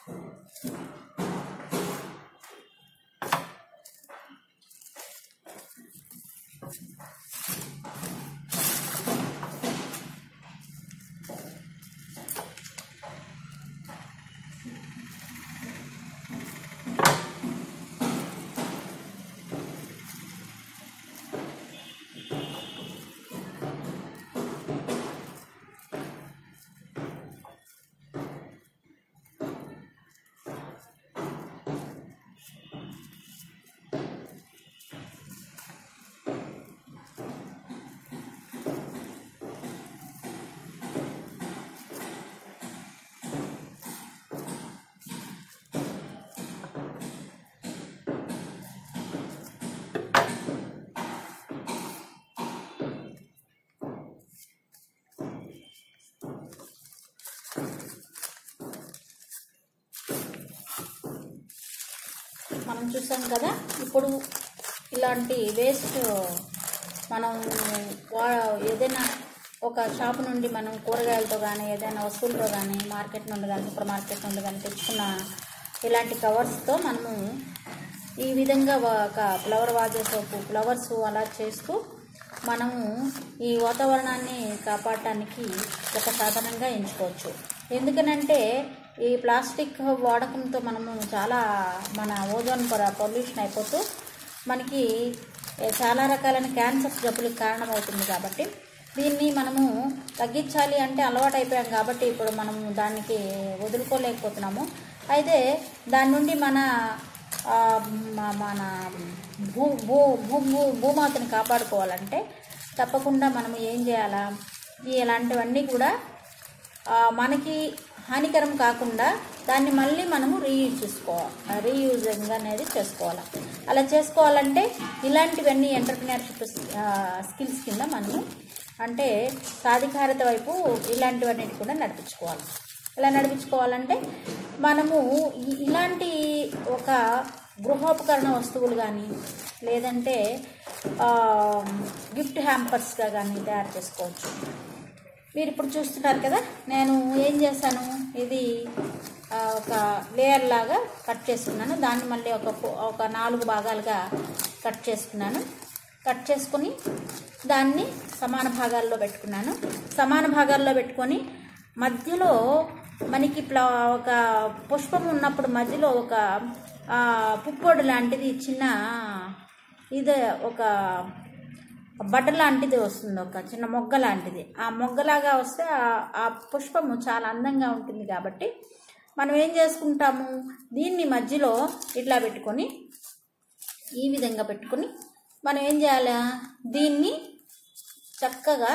మనం చూసాం కదా ఇప్పుడు ఇలాంటి వేస్ట్ మనం వా- ఏదైనా ఒక షాప్ నుండి మనం కూరగాయలతో కానీ ఏదైనా వస్తువులతో కానీ మార్కెట్ నుండి కానీ సూపర్ మార్కెట్ నుండి కానీ తెచ్చుకున్న ఇలాంటి కవర్స్తో మనము ఈ విధంగా ఒక ఫ్లవర్ వాజెస్ ఫ్లవర్స్ అలా చేస్తూ మనము ఈ వాతావరణాన్ని కాపాడటానికి ఒక సాధనంగా ఎంచుకోవచ్చు ఎందుకనంటే ఈ ప్లాస్టిక్ వాడకంతో మనము చాలా మన ఓజోన్ పొర పొల్యూషన్ అయిపోతూ మనకి ఏ, చాలా రకాలైన క్యాన్సర్స్ జబ్బులకు కారణమవుతుంది కాబట్టి దీన్ని మనము తగ్గించాలి అంటే అలవాటు అయిపోయాం కాబట్టి ఇప్పుడు మనము దానికి వదులుకోలేకపోతున్నాము అయితే దాని నుండి మన ఆ, మ- మన భూ భూ భూ భూ- భూమాతని కాపాడుకోవాలంటే తప్పకుండా మనం ఏం చేయాలా ఈ ఇలాంటివన్నీ కూడా ఆ, మనకి హానికరం కాకుండా దాన్ని మళ్ళీ మనము రీయూజ్ చేసుకోవాలి రీయూజింగ్ అనేది చేసుకోవాలి అలా చేసుకోవాలంటే ఇలాంటివన్నీ ఎంటర్ప్రినర్షిప్ స్కిల్స్ కింద మనము అంటే సాధికారత వైపు ఇలాంటివన్నిటి కూడా నడిపించుకోవాలి ఎలా నడిపించుకోవాలంటే మనము ఇ- ఇలాంటి ఒక గృహోపకరణ వస్తువులు కానీ లేదంటే ఆ, గిఫ్ట్ హ్యాంపర్స్గా కానీ తయారు చేసుకోవచ్చు మీరు ఇప్పుడు చూస్తున్నారు కదా నేను ఏం చేశాను ఇది ఆ, ఒక లేయర్ లాగా కట్ చేసుకున్నాను దాన్ని మళ్ళీ ఒక ఫో- ఒక నాలుగు భాగాలుగా కట్ చేసుకున్నాను కట్ చేసుకొని దాన్ని సమాన భాగాల్లో పెట్టుకున్నాను సమాన భాగాల్లో పెట్టుకొని మధ్యలో మనకి ప్ల ఒక పుష్పం ఉన్నప్పుడు మధ్యలో ఒక ఆ, పుప్పొడి లాంటిది చిన్న ఇది ఒక బట్ట లాంటిది వస్తుంది ఒక చిన్న మొగ్గ లాంటిది ఆ మొగ్గలాగా వస్తే ఆ- ఆ పుష్పము చాలా అందంగా ఉంటుంది కాబట్టి మనం ఏం చేసుకుంటాము దీన్ని మధ్యలో ఇట్లా పెట్టుకొని ఈ విధంగా పెట్టుకొని మనం ఏం చేయాలి దీన్ని చక్కగా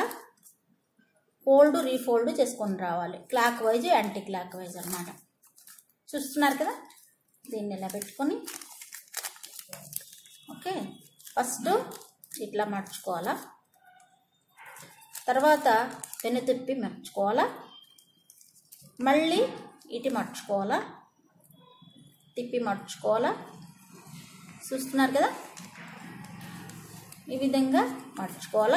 ఫోల్డ్ రీఫోల్డ్ చేసుకొని రావాలి clockwise anticlockwise అనమాట చూస్తున్నారు కదా దీన్ని ఇలా పెట్టుకొని ఓకే ఫస్ట్ ఇట్లా మర్చుకోవాలా తర్వాత పెను తిప్పి మర్చుకోవాలా మళ్ళీ ఇటు మర్చుకోవాలా తిప్పి మర్చుకోవాలా చూస్తున్నారు కదా ఈ విధంగా మర్చుకోవాలా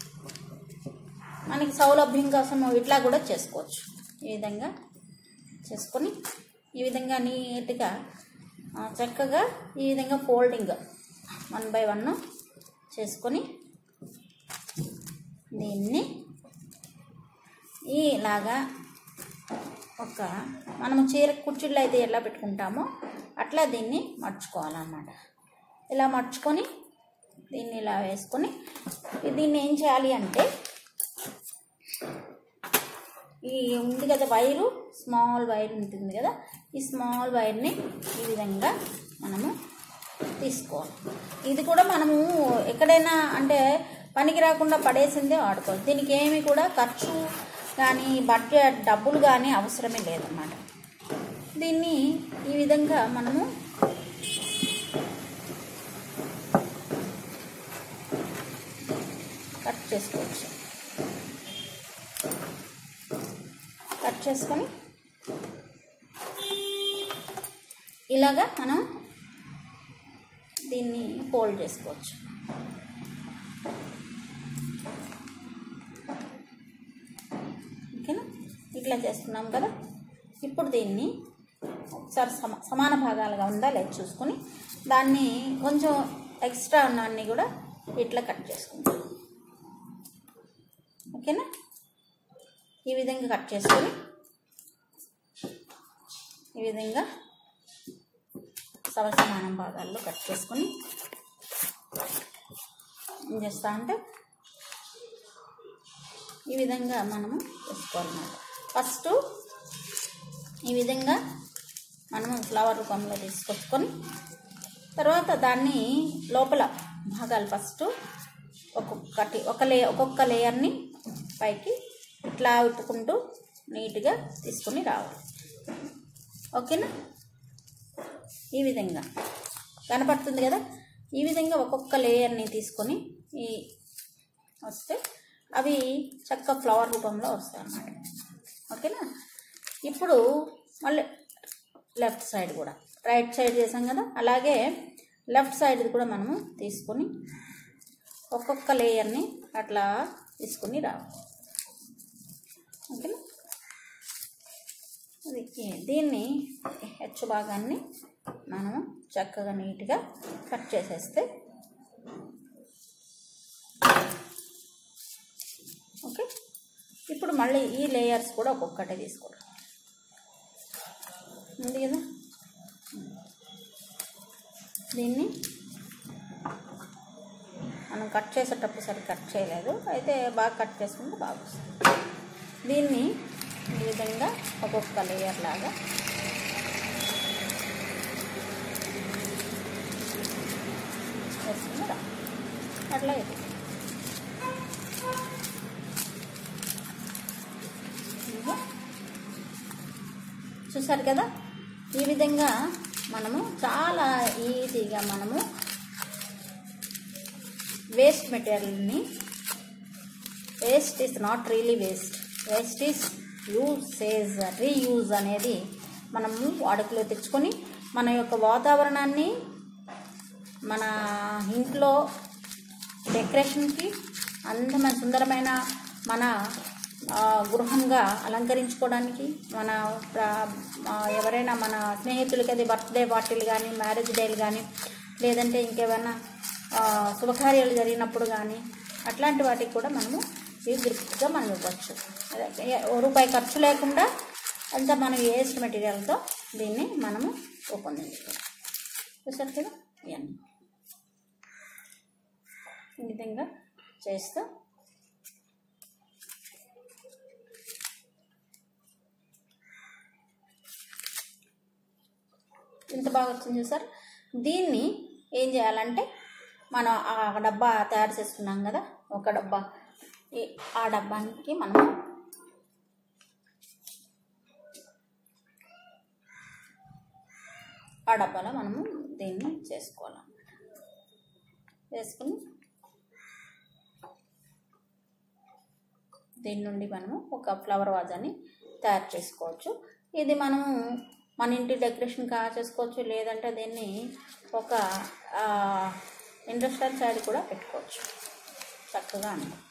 మనకి సౌలభ్యం కోసం ఇట్లా కూడా చేసుకోవచ్చు ఈ విధంగా చేసుకొని ఈ విధంగా నీట్గా ఆ, చక్కగా ఈ విధంగా ఫోల్డింగ్ వన్ బై వన్ చేసుకొని దీన్ని ఇలాగా ఒక మనము చీర కుర్చీల్లో అయితే ఎలా పెట్టుకుంటామో అట్లా దీన్ని మర్చుకోవాలన్నమాట ఇలా మర్చుకొని దీన్ని ఇలా వేసుకొని దీన్ని ఏం చేయాలి అంటే ఈ ఉంది కదా వైరు స్మాల్ వైర్ ఉంటుంది కదా ఈ స్మాల్ వైర్ని ఈ విధంగా మనము తీసుకోవాలి ఇది కూడా మనము ఎక్కడైనా అంటే పనికి రాకుండా పడేసిందే వాడుకోవాలి దీనికి ఏమి కూడా ఖర్చు కానీ బడ్జెట్ డబ్బులు కానీ అవసరమే లేదన్నమాట దీన్ని ఈ విధంగా మనము కట్ చేసుకోవచ్చు కట్ చేసుకొని ఇలాగా మనం దీన్ని ఫోల్డ్ చేసుకోవచ్చు ఓకేనా ఇట్లా చేస్తున్నాం కదా ఇప్పుడు దీన్ని ఒకసారి సమ సమాన భాగాలుగా ఉందా లేదు చూసుకొని దాన్ని కొంచెం ఎక్స్ట్రా ఉన్నాన్ని కూడా ఇట్లా కట్ చేసుకుంటాం ఓకేనా ఈ విధంగా కట్ చేసుకొని ఈ విధంగా సమసమానం భాగాల్లో కట్ చేసుకొని ఏం చేస్తా అంటే ఈ విధంగా మనము వేసుకోవాలన్నమాట ఫస్ట్ ఈ విధంగా మనము ఫ్లవర్ రూపంలో తీసుకొచ్చుకొని తర్వాత దాన్ని లోపల భాగాలు ఫస్ట్ ఒక్కొక్కటి ఒక లే ఒక్కొక్క లేయర్ని పైకి ఇట్లా ఉట్టుకుంటూ నీట్గా తీసుకుని రావాలి ఓకేనా ఈ విధంగా కనపడుతుంది కదా ఈ విధంగా ఒక్కొక్క లేయర్ని తీసుకొని ఈ వస్తే అవి చక్క ఫ్లవర్ రూపంలో వస్తాయి అన్నమాట ఓకేనా ఇప్పుడు మళ్ళీ లెఫ్ట్ సైడ్ కూడా రైట్ సైడ్ చేసాం కదా అలాగే లెఫ్ట్ సైడ్ కూడా మనము తీసుకొని ఒక్కొక్క లేయర్ని అట్లా తీసుకుని రావాలి ఓకేనా ఇది దీన్ని హెచ్చు భాగాన్ని మనము చక్కగా నీట్గా కట్ చేసేస్తే ఓకే ఇప్పుడు మళ్ళీ ఈ లేయర్స్ కూడా ఒక్కొక్కటే తీసుకోవడం ఉంది కదా దీన్ని మనం కట్ చేసేటప్పుడు సరి కట్ చేయలేదు అయితే బాగా కట్ చేసుకుంటే బాగా వస్తుంది దీన్ని ఈ విధంగా ఒక్కొక్క లేయర్ లాగా వేసుకుని రా అట్లా ఇది ఇదిగో. చూసారు కదా ఈ విధంగా మనము చాలా ఈజీగా మనము వేస్ట్ మెటీరియల్ని waste is not really waste waste is usage reuse అనేది మనము వాడుకలో తెచ్చుకొని మన యొక్క వాతావరణాన్ని మన ఇంట్లో డెకరేషన్కి అందమైన సుందరమైన మన ఆ, గృహంగా అలంకరించుకోవడానికి మన ప్ర- ఆ, ఎవరైనా మన స్నేహితులకి అది బర్త్డే పార్టీలు కానీ మ్యారేజ్ డేలు కానీ లేదంటే ఇంకేమైనా ఆ, శుభకార్యాలు జరిగినప్పుడు కానీ అట్లాంటి వాటికి కూడా మనము ఇవి గిఫ్ట్గా మనం ఇవ్వచ్చు అదే ఏ- ఓ రూపాయి ఖర్చు లేకుండా అంతా మనం వేస్ట్ మెటీరియల్తో దీన్ని మనము రూపొందించుకోవాలి చూసారు కదా ఇవన్నీ ఈ విధంగా చేస్తూ ఇంత బాగా వచ్చింది చూసారు దీన్ని ఏం చేయాలంటే మనం ఆ డబ్బా తయారు చేసుకున్నాం కదా ఒక డబ్బా ఈ- ఆ డబ్బానికి మనం ఆ డబ్బాలో మనము దీన్ని చేసుకోవాలన్నమాట వేసుకుని దీని నుండి మనము ఒక ఫ్లవర్ వాజాని తయారు చేసుకోవచ్చు ఇది మనము మన ఇంటి డెకరేషన్ కా చేసుకోవచ్చు లేదంటే దీన్ని ఒక ఇండస్ట్రియల్ సైడ్ కూడా పెట్టుకోవచ్చు చక్కగా ఉంటుంది